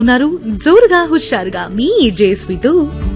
ఉన్నారు జోరుగా హుషారుగా మీ జేస్వితో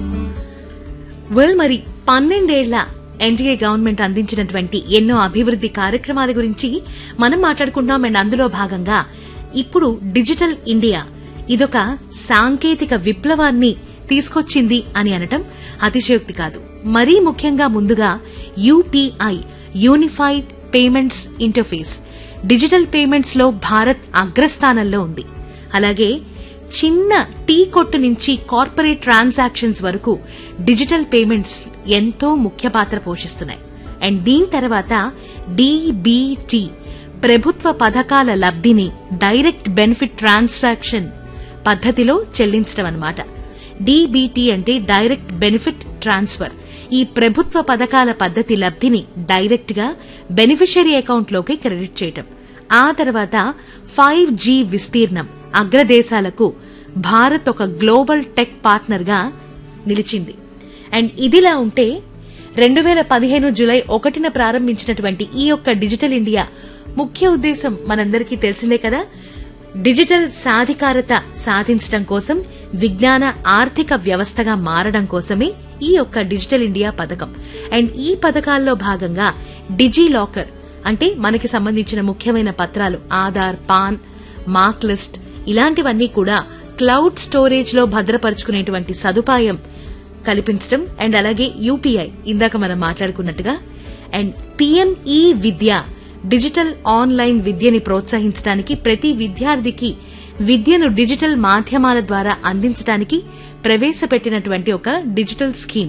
వెల్ మరి పన్నెండేళ్ల ఎన్డీఏ గవర్నమెంట్ అందించినటువంటి ఎన్నో అభివృద్ది కార్యక్రమాల గురించి మనం మాట్లాడుకుంటున్నాం అండ్ అందులో భాగంగా ఇప్పుడు డిజిటల్ ఇండియా ఇదొక సాంకేతిక విప్లవాన్ని తీసుకొచ్చింది అని అనటం అతిశయోక్తి కాదు మరీ ముఖ్యంగా ముందుగా UPI unified payments interface digital payments లో భారత్ అగ్రస్థానంలో ఉంది అలాగే చిన్న టీ కొట్టు నుంచి కార్పొరేట్ ట్రాన్సాక్షన్స్ వరకు డిజిటల్ పేమెంట్స్ ఎంతో ముఖ్య పాత్ర పోషిస్తున్నాయి అండ్ దీని తర్వాత డీబీటీ ప్రభుత్వ పథకాల లబ్ధిని డైరెక్ట్ బెనిఫిట్ ట్రాన్సాక్షన్ పద్ధతిలో చెల్లించడం అన్నమాట డీబీటీ అంటే డైరెక్ట్ బెనిఫిట్ ట్రాన్స్ఫర్ ఈ ప్రభుత్వ పథకాల పద్ధతి లబ్ధిని డైరెక్ట్ గా బెనిఫిషరీ అకౌంట్లోకి క్రెడిట్ చేయటం ఆ తర్వాత ఫైవ్ జీ విస్తీర్ణం అగ్రదేశాలకు భారత్ ఒక గ్లోబల్ టెక్ పార్ట్నర్ గా నిలిచింది అండ్ ఇదిలా ఉంటే రెండు వేల పదిహేను జులై ఒకటిన ప్రారంభించినటువంటి ఈ యొక్క డిజిటల్ ఇండియా ముఖ్య ఉద్దేశం మనందరికీ తెలిసిందే కదా డిజిటల్ సాధికారత సాధించడం కోసం విజ్ఞాన ఆర్థిక వ్యవస్థగా మారడం కోసమే ఈ యొక్క డిజిటల్ ఇండియా పథకం అండ్ ఈ పథకాల్లో భాగంగా డిజీ లాకర్ అంటే మనకి సంబంధించిన ముఖ్యమైన పత్రాలు ఆధార్ పాన్ మార్క్ లిస్ట్ ఇలాంటివన్నీ కూడా క్లౌడ్ స్టోరేజ్ లో భద్రపరుచుకునేటువంటి సదుపాయం కల్పించడం అండ్ అలాగే యూపీఐ ఇందాక మనం మాట్లాడుకున్నట్టుగా and PM e Vidya digital online విద్యని ప్రోత్సహించడానికి ప్రతి విద్యార్థికి విద్యను డిజిటల్ మాధ్యమాల ద్వారా అందించడానికి ప్రవేశపెట్టినటువంటి ఒక డిజిటల్ స్కీమ్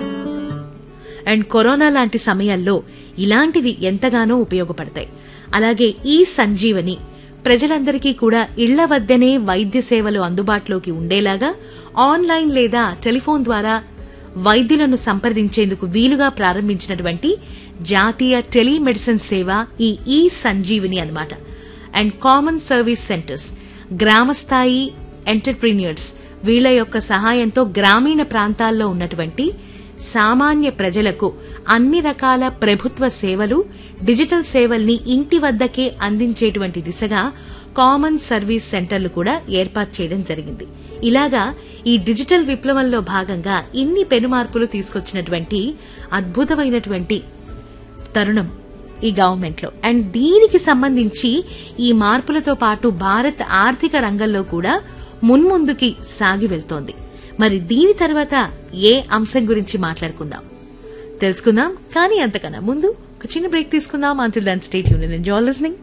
అండ్ కరోనా లాంటి సమయాల్లో ఇలాంటివి ఎంతగానో ఉపయోగపడతాయి అలాగే ఈ సంజీవని ప్రజలందరికీ కూడా ఇళ్ల వద్దనే వైద్య సేవలు అందుబాటులోకి ఉండేలాగా ఆన్లైన్ లేదా టెలిఫోన్ ద్వారా వైద్యులను సంప్రదించేందుకు వీలుగా ప్రారంభించినటువంటి జాతీయ టెలిమెడిసిన్ సేవ ఈ ఈ సంజీవిని అన్నమాట అండ్ కామన్ సర్వీస్ సెంటర్స్ గ్రామస్థాయి ఎంటర్ప్రీనియర్స్ వీళ్ల యొక్క సహాయంతో గ్రామీణ ప్రాంతాల్లో ఉన్నటువంటి సామాన్య ప్రజలకు అన్ని రకాల ప్రభుత్వ సేవలు డిజిటల్ సేవల్ని ఇంటి వద్దకే అందించేటువంటి దిశగా కామన్ సర్వీస్ సెంటర్లు కూడా ఏర్పాటు చేయడం జరిగింది ఇలాగా ఈ డిజిటల్ విప్లవంలో భాగంగా ఇన్ని పెనుమార్పులు తీసుకొచ్చినటువంటి అద్భుతమైనటువంటి తరుణం ఈ గవర్నమెంట్ లో అండ్ దీనికి సంబంధించి ఈ మార్పులతో పాటు భారత్ ఆర్థిక రంగంలో కూడా మున్ముందుకి సాగి వెళ్తోంది మరి దీని తర్వాత ఏ అంశం గురించి మాట్లాడుకుందాం తెలుసుకుందాం కానీ అంతకన్నా ముందు ఒక చిన్న బ్రేక్ తీసుకుందాం అంటిల్ దాన్ స్టేట్ యూనియన్ ఎంజాయ్ లిస్నింగ్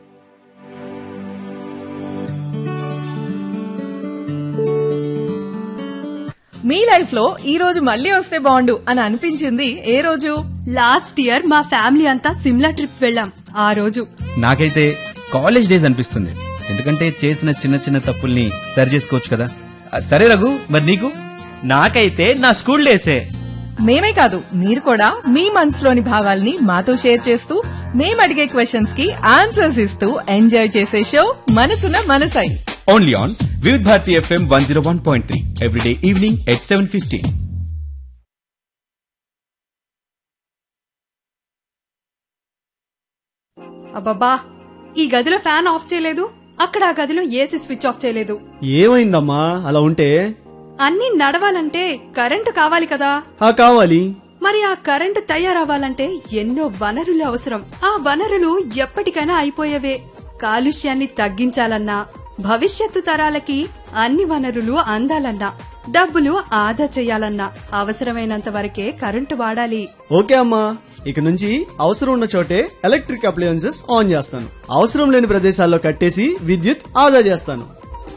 మీ లైఫ్ లో ఈ రోజు మళ్ళీ వస్తే బాగుండు అని అనిపించింది ఏ రోజు లాస్ట్ ఇయర్ మా ఫ్యామిలీ అంతా సిమ్లా ట్రిప్ వెళ్ళాం ఆ రోజు నాకైతే కాలేజ్ డేస్ అనిపిస్తుంది ఎందుకంటే చేసిన చిన్న చిన్న తప్పుల్ని సరి చేసుకోవచ్చు కదా ఆ, సరే రఘు మరి నీకు నాకైతే నా స్కూల్ డేసే మేమే కాదు మీరు కూడా మీ మనసులోని భావాల్ని మాతో షేర్ చేస్తూ మేము అడిగే క్వశ్చన్స్ కి ఆన్సర్స్ ఇస్తూ ఎంజాయ్ చేసే షో మనసున మనసై only on Vividh Bharati FM one zero one point three everyday evening at seven fifteen అబ్బబ్బా ఈ గదిలో ఫ్యాన్ ఆఫ్ చేయలేదు అక్కడ ఆ గదిలో ఏసీ స్విచ్ ఆఫ్ చేయలేదు ఏమైందమ్మా అలా ఉంటే అన్నీ నడవాలంటే కరెంటు కావాలి కదా ఆ కావాలి మరి ఆ కరెంటు తయారవ్వాలంటే ఎన్నో వనరులు అవసరం ఆ వనరులు ఎప్పటికైనా అయిపోయేవే కాలుష్యాన్ని తగ్గించాలన్నా భవిష్యత్తు తరాలకి అన్ని వనరులు అందాలన్నా డబ్బులు ఆదా చేయాలన్నా అవసరమైనంత వరకే కరెంటు వాడాలి ఓకే అమ్మా ఇక నుంచి అవసరం ఉన్న చోటే ఎలక్ట్రిక్ అప్లయన్సెస్ ఆన్ చేస్తాను అవసరం లేని ప్రదేశాల్లో కట్టేసి విద్యుత్ ఆదా చేస్తాను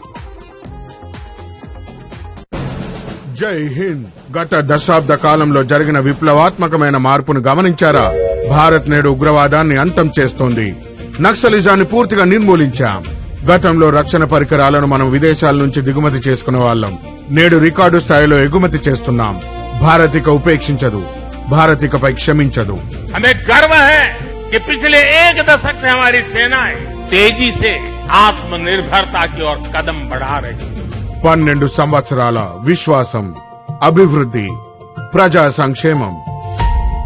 జై హింద్ గత దశాబ్ద కాలంలో జరిగిన విప్లవాత్మకమైన మార్పును గమనించారా భారత్ నేడు ఉగ్రవాదాన్ని అంతం చేస్తోంది నక్సలిజాన్ని పూర్తిగా నిర్మూలించాం గతంలో రక్షణ పరికరాలను మనం విదేశాల నుంచి దిగుమతి చేసుకునే వాళ్ళం నేడు రికార్డు స్థాయిలో ఎగుమతి చేస్తున్నాం భారత్ ఇక ఉపేక్షించదు భారత్ ఇకపై క్షమించదు हमें गर्व है कि पिछले एक दशक से हमारी सेनाएं तेजी से आत्मनिर्भरता की ओर कदम बढ़ा रही है పన్నెండు సంవత్సరాల విశ్వాసం అభివృద్ధి ప్రజా సంక్షేమం